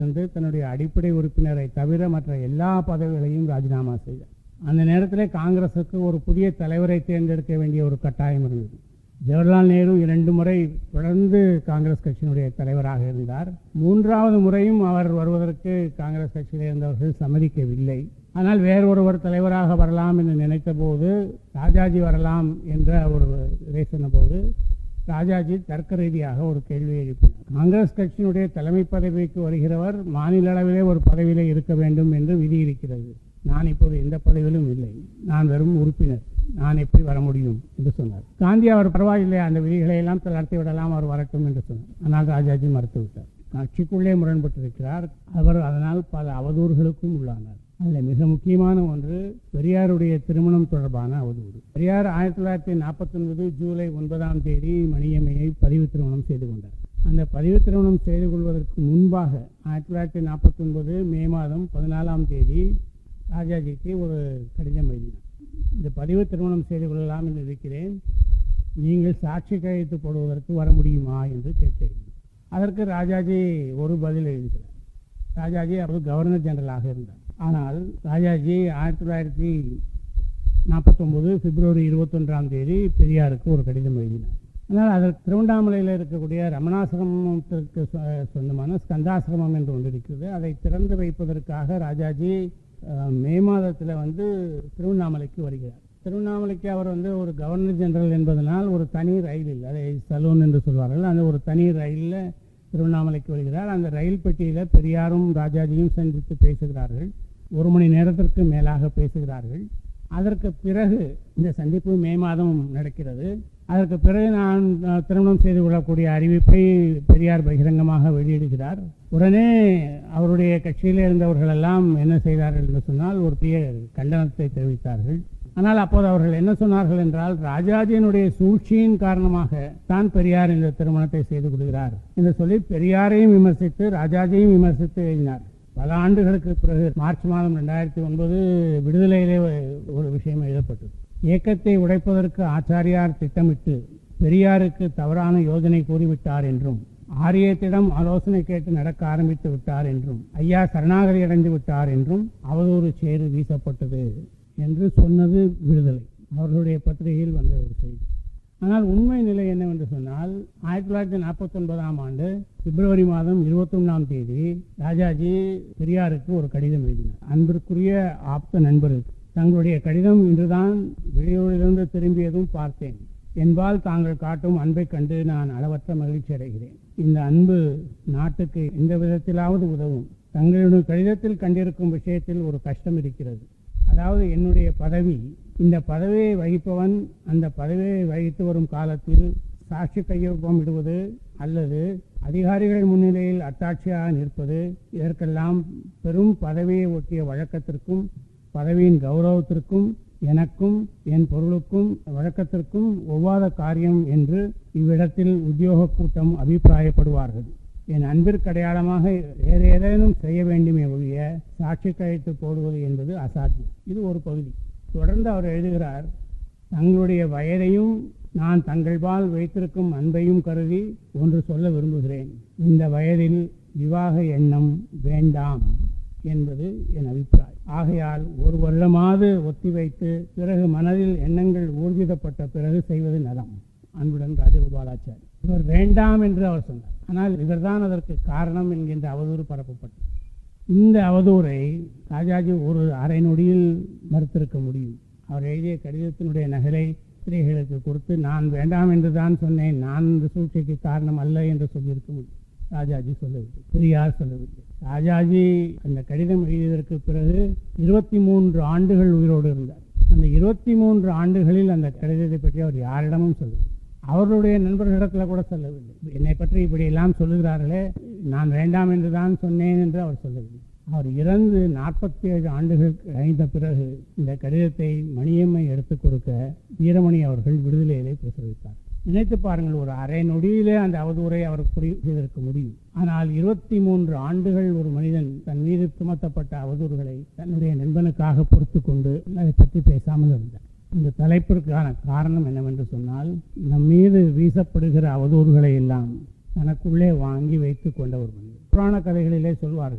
வந்து தன்னுடைய அடிப்படை உறுப்பினரை தவிர மற்ற எல்லா பதவிகளையும் ராஜினாமா செய்தார் அந்த நேரத்திலே காங்கிரசுக்கு ஒரு புதிய தலைவரை தேர்ந்தெடுக்க வேண்டிய ஒரு கட்டாயம் இருந்தது ஜவஹர்லால் நேரு இரண்டு முறை தொடர்ந்து காங்கிரஸ் கட்சியினுடைய தலைவராக இருந்தார் மூன்றாவது முறையும் அவர் வருவதற்கு காங்கிரஸ் கட்சியில் இருந்தவர்கள் சம்மதிக்கவில்லை ஆனால் வேறொருவர் தலைவராக வரலாம் என்று நினைத்தபோது ராஜாஜி வரலாம் என்ற ஒரு இதை சொன்னபோது ராஜாஜி தர்க்க ரீதியாக ஒரு கேள்வியை எழுப்பினார் காங்கிரஸ் கட்சியினுடைய தலைமை பதவிக்கு வருகிறவர் மாநில அளவிலே ஒரு பதவியிலே இருக்க வேண்டும் என்று விதி இருக்கிறது நான் இப்போது எந்த பதவியிலும் இல்லை நான் வெறும் உறுப்பினர் நான் எப்படி வர முடியும் என்று சொன்னார் காந்தி அவர் பரவாயில்லை அந்த விதிகளை எல்லாம் தளர்த்தி விடலாம் அவர் வரட்டும் என்று சொன்னார் ஆனால் ராஜாஜி மறுத்துவிட்டார் கட்சிக்குள்ளே முரண்பட்டிருக்கிறார் அவர் அதனால் பல அவதூறுகளுக்கும் உள்ளானார் அதில் மிக முக்கியமான ஒன்று பெரியாருடைய திருமணம் தொடர்பான அவதூறு பெரியார் ஆயிரத்தி தொள்ளாயிரத்தி நாற்பத்தி ஒன்பது ஜூலை ஒன்பதாம் தேதி மணியம்மையை பதிவு திருமணம் செய்து கொண்டார் அந்த பதிவு திருமணம் செய்து கொள்வதற்கு முன்பாக ஆயிரத்தி தொள்ளாயிரத்தி நாற்பத்தி ஒன்பது மே மாதம் பதினாலாம் தேதி ராஜாஜிக்கு ஒரு கடிதம் எழுதினார் இந்த பதிவு திருமணம் செய்து கொள்ளலாம் என்று இருக்கிறேன் நீங்கள் சாட்சி கையெழுத்து போடுவதற்கு வர முடியுமா என்று கேட்டேன் அதற்கு ராஜாஜி ஒரு பதில் எழுதினார் ராஜாஜி அவர் கவர்னர் ஜெனரலாக இருந்தார் ஆனால் ராஜாஜி ஆயிரத்தி தொள்ளாயிரத்தி நாற்பத்தொம்போது பிப்ரவரி இருபத்தொன்றாம் தேதி பெரியாருக்கு ஒரு கடிதம் எழுதினார் ஆனால் அதற்கு திருவண்ணாமலையில் இருக்கக்கூடிய ரமணாசிரமத்திற்கு சொ- சொந்தமான ஸ்கந்தாசிரமம் என்று ஒன்று இருக்கிறது அதை திறந்து வைப்பதற்காக ராஜாஜி அஹ், மே மாதத்தில் வந்து திருவண்ணாமலைக்கு வருகிறார் திருவண்ணாமலைக்கு அவர் வந்து ஒரு கவர்னர் ஜெனரல் என்பதனால் ஒரு தனி ரயில் இல்லை அதை சலூன் என்று சொல்வார்கள் அந்த ஒரு தனி ரயிலில் திருவண்ணாமலைக்கு வருகிறார் அந்த ரயில் பெட்டியில் பெரியாரும் ராஜாஜியும் சந்தித்து பேசுகிறார்கள் ஒரு மணி நேரத்திற்கு மேலாக பேசுகிறார்கள் அதற்கு பிறகு இந்த சந்திப்பு மே மாதம் நடக்கிறது அதற்கு பிறகு நான் அஹ், திருமணம் செய்து கொள்ளக்கூடிய அறிவிப்பை பெரியார் பகிரங்கமாக வெளியிடுகிறார் உடனே அவருடைய கட்சியில் இருந்தவர்கள் எல்லாம் என்ன செய்தார்கள் என்று சொன்னால் ஒரு பெரிய கண்டனத்தை தெரிவித்தார்கள் ஆனால் அப்போது அவர்கள் என்ன சொன்னார்கள் என்றால் ராஜாஜியினுடைய சூழ்ச்சியின் காரணமாக தான் பெரியார் இந்த திருமணத்தை செய்து கொள்கிறார் என்று சொல்லி பெரியாரையும் விமர்சித்து ராஜாஜியையும் விமர்சித்து எழுதினார் பல ஆண்டுகளுக்கு பிறகு மார்ச் மாதம் ரெண்டாயிரத்தி ஒன்பது விடுதலையிலே ஒரு விஷயம் எழுதப்பட்டது இயக்கத்தை உடைப்பதற்கு ஆச்சாரியார் திட்டமிட்டு பெரியாருக்கு தவறான யோஜனை கூறிவிட்டார் என்றும் ஆரியத்திடம் ஆலோசனை கேட்டு நடக்க ஆரம்பித்து விட்டார் என்றும் ஐயா சரணாகதி அடைந்து விட்டார் என்றும் அவதூறு சேறு வீசப்பட்டது என்று சொன்னது விடுதலை அவர்களுடைய பத்திரிகையில் வந்த ஒரு செய்தி ஆனால் உண்மை நிலை என்னவென்று சொன்னால் ஆயிரத்தி தொள்ளாயிரத்தி நாற்பத்தி ஒன்பதாம் ஆண்டு பிப்ரவரி மாதம் இருபத்தொன்னாம் தேதி ராஜாஜி பெரியாருக்கு ஒரு கடிதம் எழுதினார் அன்பிற்குரிய ஆப்த நண்பருக்கு தங்களுடைய கடிதம் இன்றுதான் வெளியூரிலிருந்து திரும்பியதும் பார்த்தேன் என்பால் தாங்கள் காட்டும் அன்பைக் கண்டு நான் அளவற்ற மகிழ்ச்சி அடைகிறேன் இந்த அன்பு நாட்டுக்கு எந்த விதத்திலாவது உதவும் தங்களுடைய கடிதத்தில் கண்டிருக்கும் விஷயத்தில் ஒரு கஷ்டம் இருக்கிறது அதாவது என்னுடைய பதவி இந்த பதவியை வகிப்பவன் அந்த பதவியை வகித்து வரும் காலத்தில் சாட்சி கையொப்பம் இடுவது அல்லது அதிகாரிகள் முன்னிலையில் அத்தாட்சியாக நிற்பது இதற்கெல்லாம் பெரும் பதவியை ஒட்டிய வழக்கத்திற்கும் பதவியின் கௌரவத்திற்கும் எனக்கும் என் பொருளுக்கும் வழக்கத்திற்கும் ஒவ்வாத காரியம் என்று இவ்விடத்தில் உத்தியோக கூட்டம் அபிப்பிராயப்படுவார்கள் என் அன்பிற்கு அடையாளமாக வேறு ஏதேனும் செய்ய வேண்டுமே ஒழிய சாட்சி கையெழுத்து போடுவது என்பது அசாத்தியம் இது ஒரு பகுதி தொடர்ந்து அவர் எழுதுகிறார் தங்களுடைய வயதையும் நான் தங்கள்பால் வைத்திருக்கும் அன்பையும் கருதி ஒன்று சொல்ல விரும்புகிறேன் இந்த வயதில் விவாக எண்ணம் வேண்டாம் என்பது என் அபிப்பிராயம் ஆகையால் ஒரு வருடமாவது ஒத்திவைத்து பிறகு மனதில் எண்ணங்கள் ஊர்ஜிதப்பட்ட பிறகு செய்வது நலம் அன்புடன் ராஜகோபாலாச்சாரி இவர் வேண்டாம் என்று அவர் சொன்னார் ஆனால் இவர்தான் அதற்கு காரணம் என்கின்ற அவதூறு பரப்பப்பட்டது இந்த அவதூறை ராஜாஜி ஒரு அரை நொடியில் மறுத்திருக்க முடியும் அவர் எழுதிய கடிதத்தினுடைய நகலை ஸ்திரீகளுக்கு கொடுத்து நான் வேண்டாம் என்று தான் சொன்னேன் நான் இந்த சூழ்ச்சிக்கு காரணம் அல்ல என்று சொல்லியிருக்க முடியும் ராஜாஜி சொல்லவில்லை பெரியார் சொல்லவில்லை ராஜாஜி அந்த கடிதம் எழுதியதற்கு பிறகு இருபத்தி மூன்று ஆண்டுகள் உயிரோடு இருந்தார் அந்த இருபத்தி மூன்று ஆண்டுகளில் அந்த கடிதத்தை பற்றி அவர் யாரிடமும் சொல்லவில்லை அவர்களுடைய நண்பர்களிடத்தில் கூட சொல்லவில்லை என்னை பற்றி இப்படியெல்லாம் சொல்லுகிறார்களே நான் வேண்டாம் என்று தான் சொன்னேன் என்று அவர் சொல்லவில்லை அவர் இறந்து நாற்பத்தி ஏழு ஆண்டுகள் கழிந்த பிறகு இந்த கடிதத்தை மணியம்மை எடுத்துக் கொடுக்க வீரமணி அவர்கள் விடுதலையிலே பிரசவித்தார் நினைத்து பாருங்கள் ஒரு அரை நொடியிலே அந்த அவதூறை அவர் புரிய செய்திருக்க முடியும் ஆனால் இருபத்தி மூன்று ஆண்டுகள் ஒரு மனிதன் தன் மீது சுமத்தப்பட்ட அவதூறுகளை தன்னுடைய நண்பனுக்காக பொறுத்து கொண்டு அதை பற்றி பேசாமல் இருந்தார் இந்த தலைப்பிற்கான காரணம் என்னவென்று சொன்னால் நம் மீது வீசப்படுகிற அவதூறுகளை எல்லாம் தனக்குள்ளே வாங்கி வைத்துக் கொண்ட ஒரு மனிதர் புராண கதைகளிலே சொல்வார்கள்